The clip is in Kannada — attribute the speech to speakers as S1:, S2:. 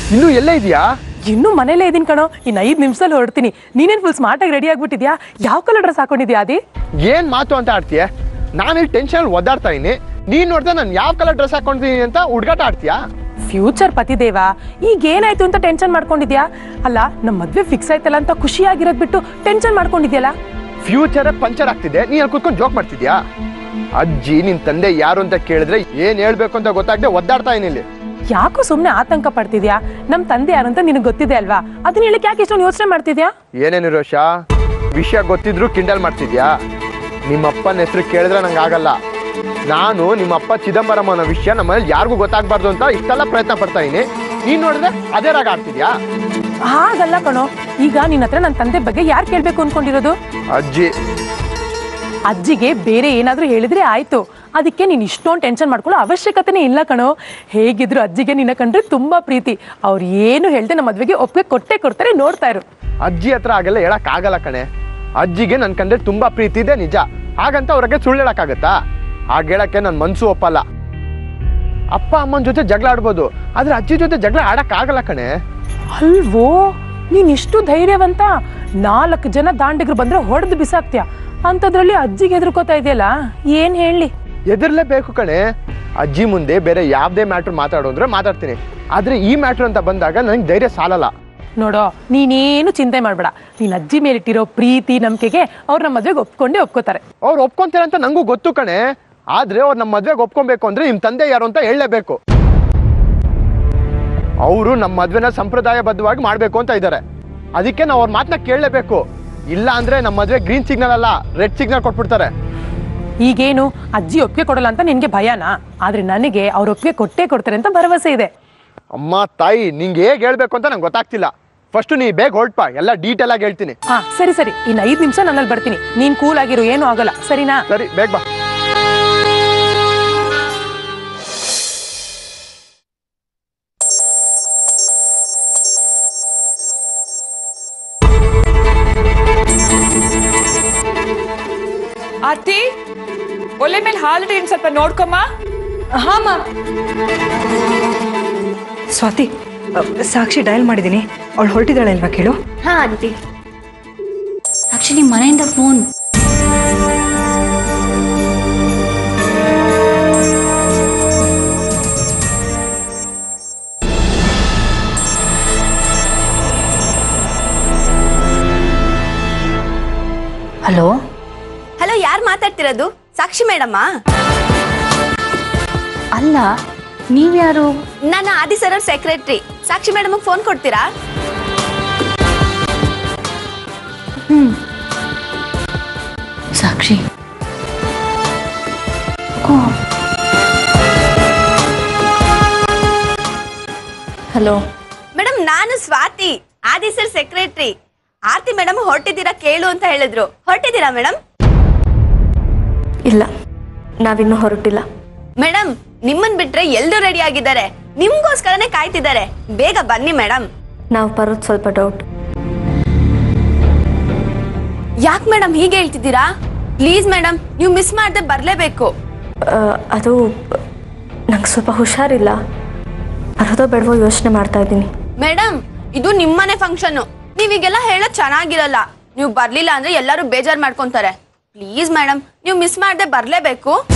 S1: ಇನ್ನೂ ಎಲ್ಲ ಇದೆಯಾ
S2: ಇನ್ನೂ ಮನೇಲೇ ಇದೀನಿ ಕಣೋ ಇನ್ನು ಐದು ನಿಮಿಷದಲ್ಲಿ ಹೊರಡ್ತೀನಿ ನೀನೇನು ಫುಲ್ ಸ್ಮಾರ್ಟಾಗಿ ರೆಡಿ ಆಗ್ಬಿಟ್ಟಿದ್ಯಾ ಯಾವ ಕಲರ್ ಡ್ರೆಸ್ ಹಾಕೊಂಡಿದ್ಯಾ ಅದಿ
S1: ಏನ್ ಮಾತು ಅಂತ ಆಡ್ತೀಯ ನಾನಿಲ್ಲಿ ಟೆನ್ಷನ್ ಒದ್ದಾಡ್ತಾ ಇದೀನಿ ನೀನ್ ನೋಡ್ದೆ ನಾನು ಯಾವ ಕಲರ್ ಡ್ರೆಸ್ ಹಾಕೊಂಡಿದ್ದೀನಿ ಅಂತ ಹುಡ್ಗಾಟ ಆಡ್ತೀಯಾ
S2: ಫ್ಯೂಚರ್ ಪತಿದೇವ ಈಗ ಏನಾಯ್ತು ಅಂತ ಟೆನ್ಷನ್ ಮಾಡ್ಕೊಂಡಿದ್ಯಾ ಅಲ್ಲ ನಮ್ಮ ಮದ್ವೆ ಫಿಕ್ಸ್ ಆಯ್ತಲ್ಲ ಅಂತ ಖುಷಿಯಾಗಿರೋದ್ ಬಿಟ್ಟು ಟೆನ್ಷನ್ ಮಾಡ್ಕೊಂಡಿದ್ಯಲ್ಲ
S1: ಫ್ಯೂಚರ್ ಪಂಚರ್ ಆಗ್ತಿದೆ ನೀ ಅಲ್ಲಿ ಕೂತ್ಕೊಂಡು ಜೋಕ್ ಮಾಡ್ತಿದ್ಯಾ ಅಜ್ಜಿ ನಿನ್ ತಂದೆ ಯಾರು ಅಂತ ಕೇಳಿದ್ರೆ ಏನ್ ಹೇಳ್ಬೇಕು ಅಂತ ಗೊತ್ತಾಗದೆ ಒದ್ದಾಡ್ತಾ ಇದೀನಿ ಇಲ್ಲಿ
S2: ಯಾಕೋ ಸುಮ್ಮನೆ ಆತಂಕ ಪಡ್ತಿದ್ಯಾ ನಮ್ಮ ತಂದೆ ಯಾರು ಅಂತ ನಿನಗೆ ಗೊತ್ತಿದೆ ಅಲ್ವಾ ಅದನ್ನ ಹೇಳಕ್ ಯಾಕೆ ಇಷ್ಟೊಂದು ಯೋಚನೆ ಮಾಡ್ತಿದ್ಯಾ
S1: ಏನೇನು ರೋಷ ವಿಷಯ ಗೊತ್ತಿದ್ರು ಕಿಂಡಲ್ ಮಾಡ್ತಿದ್ಯಾ ನಿಮ್ಮಪ್ಪನ ಹೆಸರು ಕೇಳಿದ್ರೆ ನಂಗೆ ಆಗಲ್ಲ ನಾನು ನಿಮ್ಮಪ್ಪ ಚಿದಂಬರಂ ಅನ್ನೋ ವಿಷಯ ನಮ್ಮಲ್ಲಿ ಯಾರಿಗೂ ಗೊತ್ತಾಗ್ಬಾರ್ದು ಅಂತ ಇಷ್ಟೆಲ್ಲ ಪ್ರಯತ್ನ ಪಡ್ತಾ ಇದೀನಿ ನೀನ್ ನೋಡಿದ್ರೆ ಅದೇ ರಾಗ ಆಡ್ತಿದ್ಯಾ
S2: ಹಾಗಲ್ಲ ಕಣೋ ಈಗ ನಿನ್ನ ಹತ್ರ ನನ್ನ ತಂದೆ ಬಗ್ಗೆ ಯಾರು ಕೇಳ್ಬೇಕು ಅನ್ಕೊಂಡಿರೋದು
S1: ಅಜ್ಜಿ
S2: ಅಜ್ಜಿಗೆ ಬೇರೆ ಏನಾದ್ರೂ ಹೇಳಿದ್ರೆ ಆಯ್ತು ಅದಕ್ಕೆ ನೀನು ಇಷ್ಟೊಂದು ಟೆನ್ಷನ್ ಮಾಡ್ಕೊಳ್ಳೋ ಅವಶ್ಯಕತೆನೇ ಇಲ್ಲ ಕಣೋ ಹೇಗಿದ್ರು ಅಜ್ಜಿಗೆ ನಿನ್ನ ಕಂಡ್ರೆ ತುಂಬಾ ಪ್ರೀತಿ ಅವ್ರು ಏನು ಹೇಳ್ದೆ ನಮ್ಮ ಮದ್ವೆಗೆ ಒಪ್ಪಿಗೆ ಕೊಟ್ಟೆ ಕೊಡ್ತಾರೆ ನೋಡ್ತಾ ಇರು
S1: ಅಜ್ಜಿ ಹತ್ರ ಹಾಗೆಲ್ಲ ಹೇಳಕ್ ಆಗಲ್ಲ ಕಣೆ ಅಜ್ಜಿಗೆ ನನ್ ಕಂಡ್ರೆ ತುಂಬಾ ಪ್ರೀತಿ ಇದೆ ನಿಜ ಹಾಗಂತ ಅವ್ರಿಗೆ ಸುಳ್ಳು ಹೇಳಕ್ಕಾಗತ್ತಾ ಹಾಗೆ ಹೇಳಕ್ಕೆ ನನ್ ಮನ್ಸು ಒಪ್ಪಲ್ಲ ಅಪ್ಪ ಅಮ್ಮನ ಜೊತೆ ಜಗಳ ಆಡ್ಬೋದು ಆದ್ರೆ ಅಜ್ಜಿ ಜೊತೆ ಜಗಳ ಆಡಕ್ ಆಗಲ್ಲ ಕಣೆ
S2: ಅಲ್ವೋ ನೀನ್ ಇಷ್ಟು ಧೈರ್ಯವಂತ ನಾಲ್ಕು ಜನ ದಾಂಡಿಗರು ಬಂದ್ರೆ ಹೊಡೆದು ಬಿಸಾಕ್ತ್ಯಾ ಅಂಥದ್ರಲ್ಲಿ ಅಜ್ಜಿಗೆ ಹೆದರ್ಕೋತಾ ಇದೆಯಲ್ಲ ಏನ್ ಹೇಳಿ
S1: ಎದುರ್ಲೇಬೇಕು ಕಣೆ ಅಜ್ಜಿ ಮುಂದೆ ಬೇರೆ ಯಾವ್ದೇ ಮ್ಯಾಟ್ರ್ ಮಾತಾಡು ಅಂದ್ರೆ ಮಾತಾಡ್ತೀನಿ ಆದ್ರೆ ಈ ಮ್ಯಾಟ್ರ್ ಅಂತ ಬಂದಾಗ ನಂಗೆ ಧೈರ್ಯ ಸಾಲಲ್ಲ
S2: ನೋಡೋ ನೀನೇನು ಚಿಂತೆ ಮಾಡ್ಬೇಡ ನೀನ್ ಅಜ್ಜಿ ಮೇಲಿಟ್ಟಿರೋ ಪ್ರೀತಿ ನಂಬಿಕೆಗೆ ಅವ್ರ ನಮ್ಮ ಮದ್ವೆಗೆ ಒಪ್ಕೊಂಡೇ ಒಪ್ಕೋತಾರೆ
S1: ಅವ್ರು ಒಪ್ಕೊಂತೀರ ಅಂತ ನಂಗೂ ಗೊತ್ತು ಕಣೆ ಆದ್ರೆ ಅವ್ರು ನಮ್ಮ ಮದ್ವೆಗೆ ಒಪ್ಕೊಬೇಕು ಅಂದ್ರೆ ನಿಮ್ ತಂದೆ ಯಾರು ಅಂತ ಹೇಳಲೇಬೇಕು ಅವರು ನಮ್ಮ ಮದ್ವೆನ ಸಂಪ್ರದಾಯಬದ್ಧವಾಗಿ ಮಾಡ್ಬೇಕು ಅಂತ ಇದ್ದಾರೆ ಅದಕ್ಕೆ ನಾವು ಅವ್ರ ಮಾತನ್ನ ಕೇಳಲೇಬೇಕು ಇಲ್ಲ ಅಂದ್ರೆ ನಮ್ಮ ಮದ್ವೆ ಗ್ರೀನ್ ಸಿಗ್ನಲ್ ಅಲ್ಲ ರೆಡ್ ಸಿಗ್ನಲ್ ಕೊಟ್ಬಿಡ್ತಾರೆ
S2: ಈಗೇನು ಅಜ್ಜಿ ಒಪ್ಪಿಗೆ ಕೊಡಲ್ಲ ಅಂತ ನಿನ್ಗೆ ಭಯನಾ ಆದ್ರೆ ನನಗೆ ಅವ್ರ ಒಪ್ಪಿಗೆ ಕೊಟ್ಟೇ ಕೊಡ್ತಾರೆ ಅಂತ ಭರವಸೆ ಇದೆ
S1: ಅಮ್ಮ ತಾಯಿ ನಿಂಗೆ ಹೇಗೆ ಹೇಳ್ಬೇಕು ಅಂತ ನಂಗೆ ಗೊತ್ತಾಗ್ತಿಲ್ಲ ಫಸ್ಟ್ ನೀ ಬೇಗ ಹೊರಡ್ಪ ಎಲ್ಲ ಡೀಟೇಲ್ ಆಗಿ ಹೇಳ್ತೀನಿ
S2: ಹಾ ಸರಿ ಸರಿ ಇನ್ನು ಐದು ನಿಮಿಷ ನನ್ನಲ್ಲಿ ಬರ್ತೀನಿ ನೀನ್ ಕೂಲ್ ಆಗಿರು ಏನೂ ಆಗಲ್ಲ ಸರಿನಾ
S1: ಸರಿ ಬೇಗ ಬಾ
S3: ಆರ್ತಿ ಒಲೆ ಮೇಲೆ ಹಾಲಿಟ್ಟು ಇನ್ ಸ್ವಲ್ಪ ನೋಡ್ಕೊಮ್ಮ
S4: ಹಾಮ ಸ್ವಾತಿ ಅ, ಸಾಕ್ಷಿ ಡಯಲ್ ಮಾಡಿದ್ದೀನಿ ಅವಳು ಹೊರಟಿದ್ದಾಳೆ ಅಲ್ವಾ ಕೇಳು
S5: ಹಾ ಆಂಟಿ ಆಕ್ಚುಲಿ ಮನೆಯಿಂದ ಫೋನ್ ಹಲೋ
S6: ಹಲೋ ಯಾರು ಮಾತಾಡ್ತಿರೋದು ಸಾಕ್ಷಿ ಮೇಡಮ್ಮ
S5: ಅಲ್ಲ ನೀವ್ಯಾರು
S6: ನಾನು ಆದಿ ಸರ್ ಅವ್ರ ಸೆಕ್ರೆಟ್ರಿ ಸಾಕ್ಷಿ ಮೇಡಮ್ ಫೋನ್ ಕೊಡ್ತೀರಾ
S5: ಸಾಕ್ಷಿ ಹಲೋ
S6: ಮೇಡಮ್ ನಾನು Swathi Aadi sir secretary Aarti madam ಹೊರಟಿದ್ದೀರಾ ಕೇಳು ಅಂತ ಹೇಳಿದ್ರು ಹೊರಟಿದ್ದೀರಾ ಮೇಡಮ್
S7: ಇಲ್ಲ ನಾವಿನ್ನೂ ಹೊರಟಿಲ್ಲ
S6: ಮೇಡಮ್ ನಿಮ್ಮನ್ ಬಿಟ್ರೆ ಎಲ್ರೂ ರೆಡಿ ಆಗಿದ್ದಾರೆ ನಿಮ್ಗೋಸ್ಕರನೇ ಕಾಯ್ತಿದ್ದಾರೆ ಬೇಗ ಬನ್ನಿ ಮೇಡಮ್
S7: ನಾವು ಬರೋದು ಸ್ವಲ್ಪ ಡೌಟ್
S6: ಯಾಕೆ ಮೇಡಮ್ ಹೀಗೆ ಹೇಳ್ತಿದ್ದೀರಾ ಪ್ಲೀಸ್ ಮೇಡಮ್ ನೀವು ಮಿಸ್ ಮಾಡದೆ ಬರಲೇಬೇಕು
S7: ಅದು ನಂಗೆ ಸ್ವಲ್ಪ ಹುಷಾರಿಲ್ಲ ಬರೋದೋ ಬೇಡವೋ ಯೋಚನೆ ಮಾಡ್ತಾ ಇದ್ದೀನಿ
S6: ಮೇಡಮ್ ಇದು ನಿಮ್ಮನೆ ಫಂಕ್ಷನ್ ನೀವೀಗೆಲ್ಲ ಹೇಳೋದ್ ಚೆನ್ನಾಗಿರಲ್ಲ ನೀವು ಬರ್ಲಿಲ್ಲ ಅಂದ್ರೆ ಎಲ್ಲರೂ ಬೇಜಾರ್ ಮಾಡ್ಕೊಂತಾರೆ ಪ್ಲೀಸ್ ಮೇಡಮ್ ನೀವು ಮಿಸ್ ಮಾಡದೆ ಬರ್ಲೇಬೇಕು